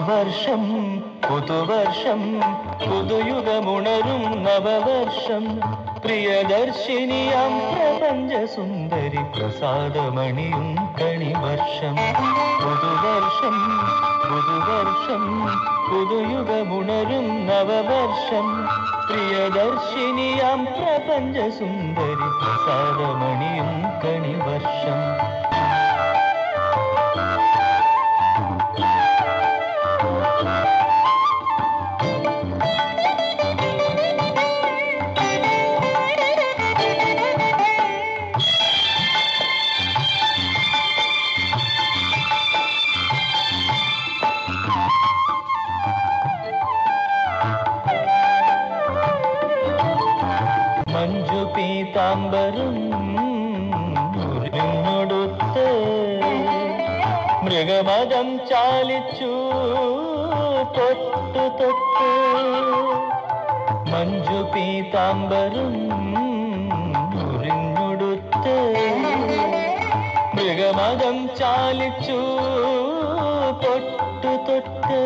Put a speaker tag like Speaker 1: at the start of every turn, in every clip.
Speaker 1: പുതുവർഷം പുതുവർഷം പുതുയുഗമുണരും നവവർഷം പ്രിയദർശിനിയാം പ്രപഞ്ച സുന്ദരി പ്രസാദമണിയും കണിവർഷം പുതുവർഷം പുതുവർഷം പുതുയുഗമുണരും നവവർഷം പ്രിയദർശിനിയാം പ്രപഞ്ച സുന്ദരി പ്രസാദമണിയും കണിവർഷം മഞ്ജു പീതാംബരം ഉരിഞ്ഞൊടുത്ത് മൃഗമതം ചാലിച്ചു തൊട്ടു തൊട്ട് മഞ്ജു പീതാംബരം ഉരിഞ്ഞൊടുത്ത് മൃഗമതം ചാലിച്ചു തൊട്ടു തൊട്ട്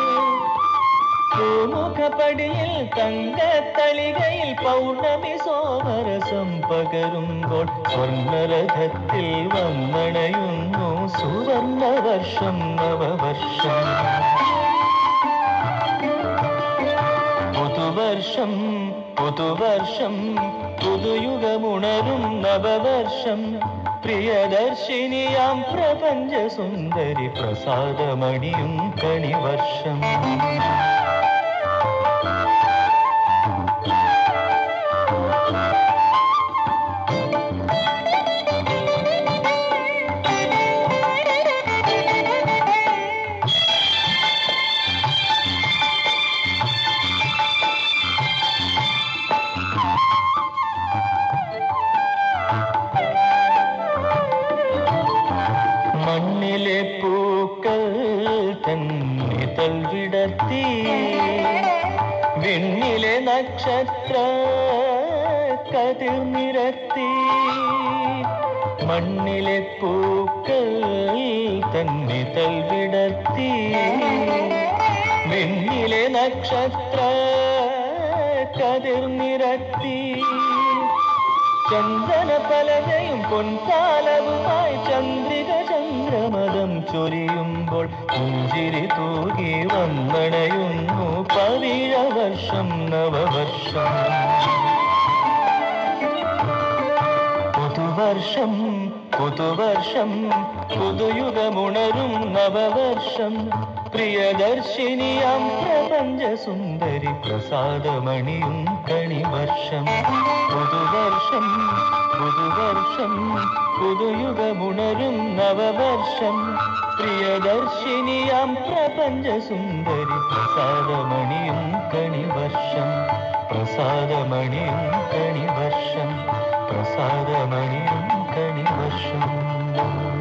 Speaker 1: പൂമുഖപ്പടിയിൽ തങ്കത്തളികയിൽ പൗർണമി സോമരസം പകരുമ്പോൾ സ്വർണരഥത്തിൽ വന്നണയുന്നു സുവർണവർഷം നവവർഷം പുതുവർഷം പുതുവർഷം പുതുയുഗമുണരും നവവർഷം പ്രിയദർശിനിയാം പ്രപഞ്ച സുന്ദരി പ്രസാദമണിയും കണിവർഷം മണ്ണിലെ പൂക്കൾ തന്നിതൾ വിടർത്തി വിണ്ണിലെ നക്ഷത്ര കതിർ നിരത്തി മണ്ണിലെ പൂക്കൾ തന്നിതൾ വിടർത്തി വിണ്ണിലെ നക്ഷത്ര കതിർ നിരത്തി ചന്ദന പലകയും പൊൻകാലവുമായി ചന്ദ്രിക ചന്ദ്രമതം ചൊരിയുമ്പോൾ പുഞ്ചിരി തൂകി വന്നണയുന്നു പവിഴ വർഷം നവവർഷം പുതുവർഷം പുതുവർഷം പുതുയുഗമുണരും നവവർഷം പ്രിയദർശിനിയാം പ്രപഞ്ച സുന്ദരി പ്രസാദമണിയും കണിവർഷം പുതുവർഷം പുതുവർഷം പുതുയുഗമുണരും നവവർഷം പ്രിയദർശിനിയാം പ്രപഞ്ച സുന്ദരി പ്രസാദമണിയും കണിവർഷം പ്രസാദമണിയും കണിവർഷം പ്രസാദമണിയും കണിവർഷം